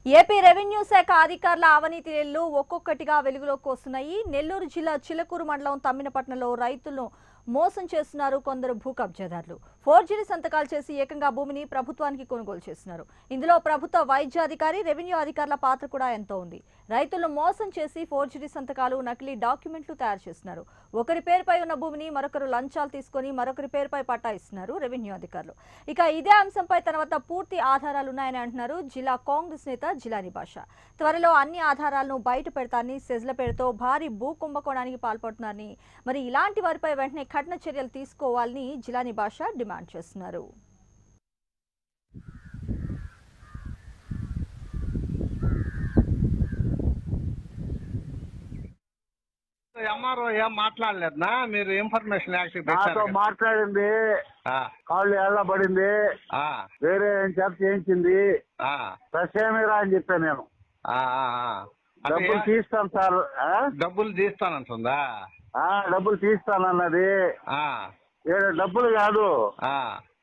AP revenue శాఖ అధికారుల అవినీతి నెలలు ఒక్కొక్కటిగా వెలుగులోకి వస్తున్నాయి నెల్లూరు జిల్లా చిలకూరు మండలం తమ్మినపట్నంలో రైతులను మోసం చేస్తున్నారు కొందరు భూ కబ్జాదారులు ఫోర్జరీ సంతకాలు చేసి ఏకంగా భూమిని ప్రభుత్వానికి కొనుగోలు చేస్తున్నారు ఇందులో ప్రభుత్వ వైద్యాధికారి రెవెన్యూ అధికారుల పాత్ర కూడా ఎంతో ఉంది రైతులను మోసం చేసి ఫోర్జరీ సంతకాలు నకిలీ డాక్యుమెంట్లు తయారు చేస్తున్నారు ఒకరి పేరుపై ఉన్న భూమిని మరొకరు లంచాలు తీసుకొని మరొకరి పేరుపై పట్టా ఇస్తున్నారు రెవెన్యూ అధికారులు ఇక ఇదే అంశంపై తన వద్ద పూర్తి ఆధారాలు ఉన్నాయని అంటున్నారు జిల్లా కాంగ్రెస్ నేత జిలాని భాష త్వరలో అన్ని ఆధారాలను బయట పెడతారని సెజ్ల పేరుతో భారీ భూ కుంభకోణానికి పాల్పడుతున్నారని మరి ఇలాంటి వారిపై వెంటనే కఠిన చర్యలు తీసుకోవాలని జిలాని భాష డిమాండ్ చేస్తున్నారు ఎంఆర్ఓ ఏం మాట్లాడలేదనా మీరు ఇన్ఫర్మేషన్ యాక్టివ్ నాతో పెట్టారు కదా. మాట్లాడింది ఆ, కాళ్ళు ఎళ్ళబడింది ఆ, వేరే చేత చేయించింది ఆ, ససేమిరా అని చెప్పాను నేను ఆ, ఆ, ఆ. అంటే డబ్బులు తీస్తాను సార్ ఆ? డబ్బులు తీస్తానంటుందా ఆ, డబ్బులు తీస్తానన్నది ఆ, ఏడు డబ్బులు కాదు ఆ,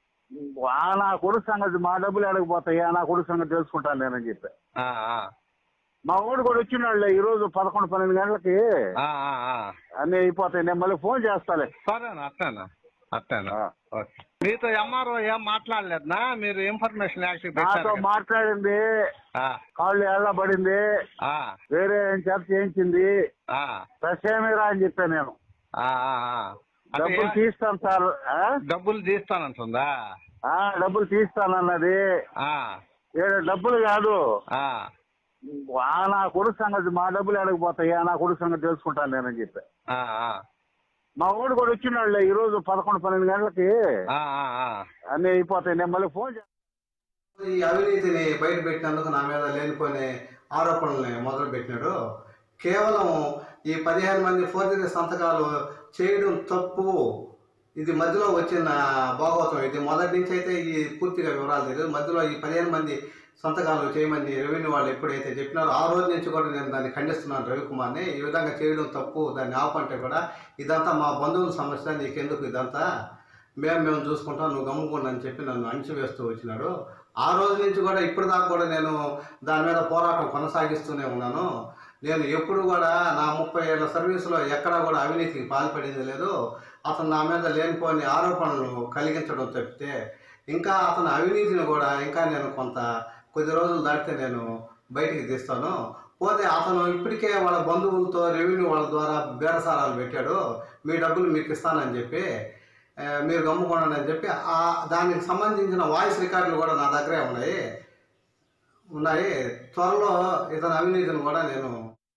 ఆ నా కొడుకు సంగతి మా డబ్బులు ఎడకపోతాయి ఆ నా కొడుకు సంగతి తెలుసుకుంటాను నేనని చెప్పా ఆ, ఆ, మా ఊడు కూడా వచ్చినాడులే ఈ రోజు పదకొండు పన్నెండు గంటలకి ఆ, ఆ, ఆ. అన్ని అయిపోతాయి నేను మళ్ళీ ఫోన్ చేస్తాలే సరేనా అట్టేనా అట్టేనా ఆ. ఓకే మీతో ఎంఆర్ఓ ఏం మాట్లాడలేదనా మీరు ఇన్ఫర్మేషన్ యాక్టివ్ నాతో పెట్టారు కదా. మాట్లాడింది ఆ, కాళ్ళు ఎళ్ళబడింది ఆ, వేరే చేత చేయించింది ఆ, ససేమిరా అని చెప్పాను నేను ఆ, ఆ, ఆ. అంటే డబ్బులు తీస్తాను సార్ ఆ? డబ్బులు తీస్తానంటుందా ఆ, డబ్బులు తీస్తానన్నది ఆ, ఏడు డబ్బులు కాదు ఆ, ఆ నా కొడుకు సంగతి మా డబ్బులు ఎడకపోతాయి ఆ నా కొడుకు సంగతి తెలుసుకుంటాను నేనని చెప్పా ఆ, ఆ, మా ఊడు కూడా వచ్చినాడులే ఈ రోజు పదకొండు పన్నెండు గంటలకి ఆ, ఆ, ఆ. అన్ని అయిపోతాయి నేను మళ్ళీ ఫోన్ చేస్తాను ఈ అవినీతిని బయట పెట్టినందుకు నా మీద లేనిపోని ఆరోపణల్ని మొదలు పెట్టినాడు కేవలం ఈ పదిహేను మంది ఫోర్జరీ సంతకాలు చేయడం తప్పు ఇది మధ్యలో వచ్చిన భాగవతం ఇది మొదటి నుంచి అయితే ఈ పూర్తిగా వివరాలు తెలియదు మధ్యలో ఈ పదిహేను మంది సంతకాలు చేయమని రెవెన్యూ వాళ్ళు ఎప్పుడైతే చెప్పినారో ఆ రోజు నుంచి కూడా నేను దాన్ని ఖండిస్తున్నాను రవికుమార్ని ఈ విధంగా చేయడం తప్పు దాన్ని ఆపంటే కూడా ఇదంతా మా బంధువుల సమస్య నీకెందుకు ఇదంతా మేము మేము చూసుకుంటాం నువ్వు గమ్ముకోండి అని చెప్పి నన్ను అణిచివేస్తూ వచ్చినాడు ఆ రోజు నుంచి కూడా ఇప్పుడు దాకా కూడా నేను దాని మీద పోరాటం కొనసాగిస్తూనే ఉన్నాను నేను ఎప్పుడు కూడా నా ముప్పై ఏళ్ళ సర్వీసులో ఎక్కడా కూడా అవినీతికి పాల్పడింది లేదు అతను నా మీద లేనిపోని ఆరోపణలు కలిగించడం తప్పితే ఇంకా అతని అవినీతిని కూడా ఇంకా నేను కొంత కొద్ది రోజులు దాటితే నేను బయటికి తీస్తాను పోతే అతను ఇప్పటికే వాళ్ళ బంధువులతో రెవెన్యూ వాళ్ళ ద్వారా బేరసారాలు పెట్టాడు మీ డబ్బులు మీకు ఇస్తానని చెప్పి ఆ, మీరు గమ్ముకోండి అని చెప్పి ఆ దానికి సంబంధించిన వాయిస్ రికార్డులు కూడా నా దగ్గరే ఉన్నాయి ఉన్నాయి త్వరలో ఇతని అవినీతిని కూడా నేను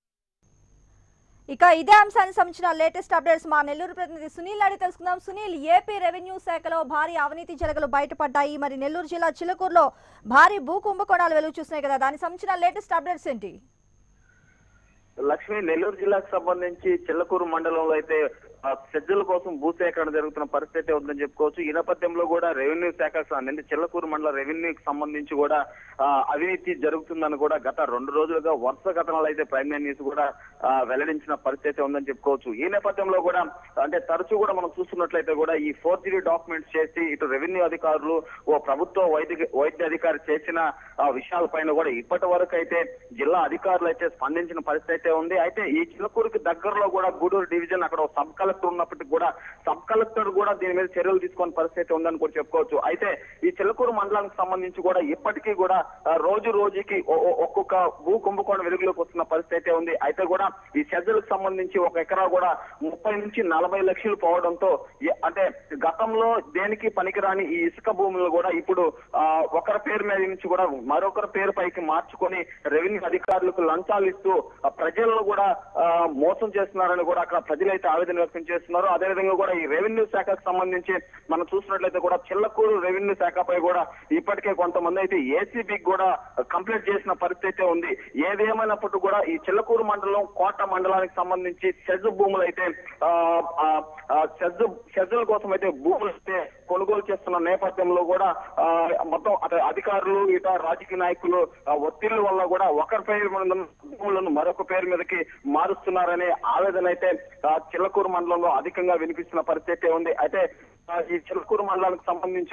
ఇక ఇదే అంశానికి సంబంధించిన లేటెస్ట్ అప్డేట్స్ మా నెల్లూరు ప్రతినిధి సునీల్ అడిగి తెలుసుకుందాం సునీల్ ఏపీ రెవెన్యూ శాఖలో భారీ అవినీతి జరగలు బయటపడ్డాయి మరి నెల్లూరు జిల్లా చిలకూరులో భారీ భూ కుంభకోణాలు వెలుగు చూస్తున్నాయి కదా దానికి సంబంధించిన లేటెస్ట్ అప్డేట్స్ ఏంటి లక్ష్మి నెల్లూరు జిల్లాకు సంబంధించి చిల్లకూరు మండలంలో అయితే ఆ, సజ్జల కోసం భూసేకరణ జరుగుతున్న పరిస్థితి ఉందని చెప్పుకోవచ్చు ఈ నేపథ్యంలో కూడా రెవెన్యూ శాఖ అంటే చిల్లకూరు మండల రెవెన్యూకి సంబంధించి కూడా ఆ, అవినీతి జరుగుతుందని కూడా గత రెండు రోజులుగా వరుస కథనాలు అయితే ప్రైమ్ న్యూస్ కూడా ఆ, వెల్లడించిన పరిస్థితి ఉందని చెప్పుకోవచ్చు ఈ నేపథ్యంలో కూడా అంటే తరచూ కూడా మనం చూస్తున్నట్లయితే కూడా ఈ ఫోర్జరీ డాక్యుమెంట్స్ చేసి ఇటు రెవెన్యూ అధికారులు ఓ ప్రభుత్వ వైద్య వైద్య అధికారి చేసిన ఆ, విషయాలపైన కూడా ఇప్పటి వరకు అయితే జిల్లా అధికారులు అయితే స్పందించిన పరిస్థితి అయితే ఉంది అయితే ఈ చిలకూరుకి దగ్గరలో కూడా గూడూరు డివిజన్ అక్కడ ఒక సబ్ కలెక్టర్ ఉన్నప్పటికీ కూడా సబ్ కలెక్టర్ కూడా దీని మీద చర్యలు తీసుకునే పరిస్థితి ఉందని కూడా చెప్పుకోవచ్చు అయితే ఈ చిలకూరు మండలానికి సంబంధించి కూడా ఇప్పటికీ కూడా ఆ, రోజు రోజుకి ఒ- ఒ- ఒక్కొక్క భూ కుంభకోణం వెలుగులోకి వస్తున్న పరిస్థితి అయితే ఉంది అయితే కూడా ఈ సజ్జలకు సంబంధించి ఒక ఎకరా కూడా ముప్పై నుంచి నలభై లక్షలు పోవడంతో ఏ- అంటే గతంలో దేనికి పనికిరాని ఈ ఇసుక భూములు కూడా ఇప్పుడు ఆ, ఒకరి పేరు మీద నుంచి కూడా మరొకరి పేరు పైకి మార్చుకొని రెవెన్యూ అధికారులకు లంచాలు ఇస్తూ ఆ, ప్రజలను కూడా ఆ, మోసం చేస్తున్నారని కూడా అక్కడ ప్రజలైతే ఆవేదన వ్యక్తం చేస్తున్నారు అదేవిధంగా కూడా ఈ రెవెన్యూ శాఖకు సంబంధించి మనం చూసినట్లయితే కూడా చిల్లకూరు రెవెన్యూ శాఖపై కూడా ఇప్పటికే కొంతమంది అయితే ఏసీబీకి కూడా కంప్లైంట్ చేసిన పరిస్థితి అయితే ఉంది ఏదేమైనప్పటికీ కూడా ఈ చిల్లకూరు మండలం కోట మండలానికి సంబంధించి సెజ్ భూములు అయితే ఆ, ఆ, ఆ, సెజ్ సెజ్ల కోసం అయితే భూములు అయితే కొనుగోలు చేస్తున్న నేపథ్యంలో కూడా ఆ, మొత్తం అటు అధికారులు ఇట రాజకీయ నాయకులు ఆ, ఒత్తిళ్ల వల్ల కూడా ఒకరి పేరు మీద ఉన్న భూములను మరొక పేరు మీదకి మారుస్తున్నారనే ఆవేదన అయితే ఆ, చిల్లకూరు మండలంలో అధికంగా వినిపిస్తున్న పరిస్థితి ఉంది అయితే ఆ, ఈ చిలకూరు మండలానికి సంబంధించి కూడా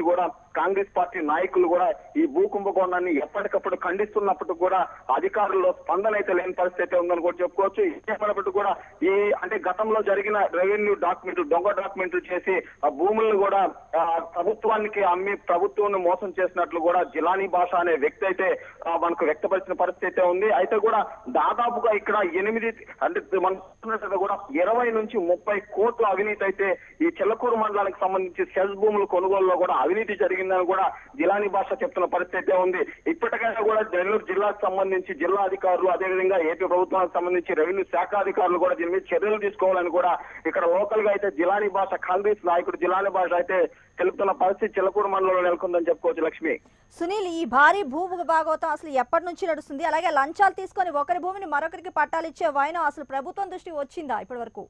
కాంగ్రెస్ పార్టీ నాయకులు కూడా ఈ భూ కుంభకోణాన్ని ఎప్పటికప్పుడు ఖండిస్తున్నప్పుడు కూడా అధికారుల్లో స్పందన అయితే లేని పరిస్థితి అయితే ఉందని కూడా చెప్పుకోవచ్చు ఇప్పటికప్పుడు కూడా ఈ అంటే గతంలో జరిగిన రెవెన్యూ డాక్యుమెంట్లు దొంగ డాక్యుమెంట్లు చేసి ఆ భూములను కూడా ఆ, ప్రభుత్వానికి అమ్మి ప్రభుత్వాన్ని మోసం చేసినట్లు కూడా జిలానీ భాష అనే వ్యక్తి అయితే ఆ, మనకు వ్యక్తపరిచిన పరిస్థితి అయితే ఉంది అయితే కూడా దాదాపుగా ఇక్కడ ఎనిమిది అంటే మనం చూస్తున్నట్లయితే కూడా ఇరవై నుంచి ముప్పై కోట్ల అవినీతి అయితే ఈ చెల్లకూరు మండలానికి సంబంధించి సెస్ భూముల కొనుగోలులో కూడా అవినీతి జరిగిందని కూడా జిలానీ భాష చెప్తున్న పరిస్థితి అయితే ఉంది ఇప్పటికైనా కూడా నెల్లూరు జిల్లాకు సంబంధించి జిల్లా అధికారులు అదేవిధంగా ఏపీ ప్రభుత్వానికి సంబంధించి రెవెన్యూ శాఖ అధికారులు కూడా దీని మీద చర్యలు తీసుకోవాలని కూడా ఇక్కడ లోకల్ గా అయితే జిలానీ భాష కాంగ్రెస్ నాయకుడు జిలానీ భాష అయితే తెలుపుతున్న పరిస్థితి చిలకూరు మండలంలో నెలకొందని చెప్పుకోవచ్చు లక్ష్మి సునీల్ ఈ భారీ భూ భాగవతం అసలు ఎప్పటి నుంచి నడుస్తుంది అలాగే లంచాలు తీసుకొని ఒకరి భూమిని మరొకరికి పట్టాలిచ్చే వైనం అసలు ప్రభుత్వం దృష్టికి వచ్చిందా ఇప్పటి వరకు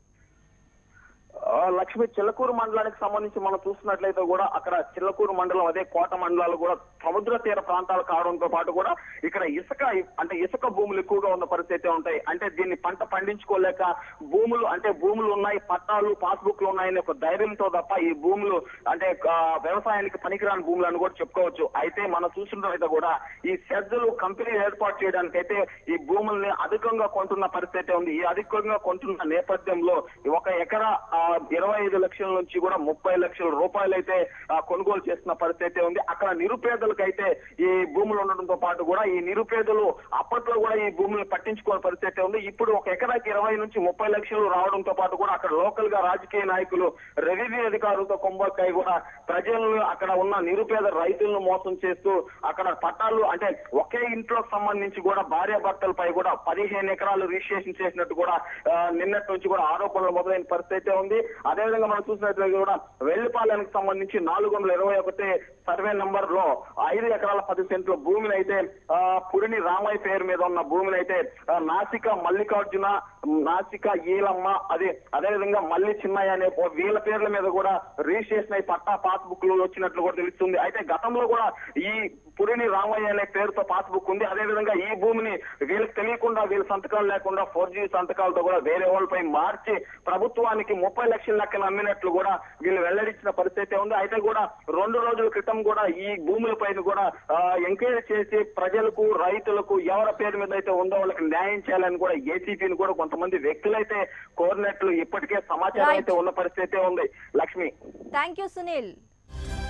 ఆ, లక్ష్మి చిల్లకూరు మండలానికి సంబంధించి మనం చూస్తున్నట్లయితే కూడా అక్కడ చిల్లకూరు మండలం అదే కోట మండలాలు కూడా సముద్ర తీర ప్రాంతాలు కావడంతో పాటు కూడా ఇక్కడ ఇసుక అంటే ఇసుక భూములు ఎక్కువగా ఉన్న పరిస్థితి అయితే ఉంటాయి అంటే దీన్ని పంట పండించుకోలేక భూములు అంటే భూములు ఉన్నాయి పట్టాలు పాస్బుక్లు ఉన్నాయని ఒక ధైర్యంతో తప్ప ఈ భూములు అంటే ఆ, వ్యవసాయానికి పనికిరాని భూములు అని కూడా చెప్పుకోవచ్చు అయితే మనం చూసినట్లయితే కూడా ఈ సెజ్జలు కంపెనీ ఏర్పాటు చేయడానికి అయితే ఈ భూముల్ని అధికంగా కొంటున్న పరిస్థితి అయితే ఉంది ఈ అధికంగా కొంటున్న నేపథ్యంలో ఒక ఎకరా ఆ, ఇరవై ఐదు లక్షల నుంచి కూడా ముప్పై లక్షల రూపాయలు అయితే ఆ, కొనుగోలు చేస్తున్న పరిస్థితి అయితే ఉంది అక్కడ నిరుపేదలకు అయితే ఈ భూములు ఉండడంతో పాటు కూడా ఈ నిరుపేదలు అప్పట్లో కూడా ఈ భూములు పట్టించుకోని పరిస్థితి అయితే ఉంది ఇప్పుడు ఒక ఎకరాకి ఇరవై నుంచి ముప్పై లక్షలు రావడంతో పాటు కూడా అక్కడ లోకల్ గా రాజకీయ నాయకులు రెవెన్యూ అధికారులతో కుంభకాయ కూడా ప్రజలను అక్కడ ఉన్న నిరుపేద రైతులను మోసం చేస్తూ అక్కడ పట్టాలు అంటే ఒకే ఇంట్లో సంబంధించి కూడా భార్య భర్తలపై కూడా పదిహేను ఎకరాలు రిజిస్ట్రేషన్ చేసినట్టు కూడా ఆ, నిన్నటి నుంచి కూడా ఆరోపణలు మొదలైన పరిస్థితి అయితే ఉంది అదేవిధంగా మనం చూసినట్లయితే కూడా వెల్లిపాలెనికి సంబంధించి నాలుగు వందల ఇరవై ఒకటి సర్వే నంబర్ లో ఐదు ఎకరాల పది సెంట్ల భూమిని అయితే ఆ, పురిని రామయ్య పేరు మీద ఉన్న భూమిని అయితే ఆ, నాసిక మల్లికార్జున నాసిక ఈలమ్మ అదే అదేవిధంగా మల్లి చిన్నయ్య అనే ఓ వీళ్ళ పేర్ల మీద కూడా రిజిస్ట్రేషన్ అయి పట్టా పాస్ బుక్ లు వచ్చినట్లు కూడా తెలుస్తుంది అయితే గతంలో కూడా ఈ పురిని రామయ్య అనే పేరుతో పాస్ బుక్ ఉంది అదే విధంగా ఈ భూమిని వీళ్ళకి తెలియకుండా వీళ్ళ సంతకాలు లేకుండా ఫోర్ జీ సంతకాలతో కూడా వేరే వాళ్ళపై మార్చి ప్రభుత్వానికి ముప్పై లక్షల లెక్కలు అమ్మినట్లు కూడా వీళ్ళు వెల్లడించిన పరిస్థితి ఉంది అయితే కూడా రెండు రోజుల క్రితం కూడా ఈ భూముల పైన కూడా ఎంక్వైరీ చేసి ప్రజలకు రైతులకు ఎవరి పేరు మీద అయితే ఉందో వాళ్ళకి న్యాయం చేయాలని కూడా ఏసీపీని కూడా కొంతమంది వ్యక్తులైతే కోరినట్లు ఇప్పటికే సమాచారం Right. అయితే ఉన్న పరిస్థితి అయితే ఉంది లక్ష్మి థ్యాంక్ యూ సునీల్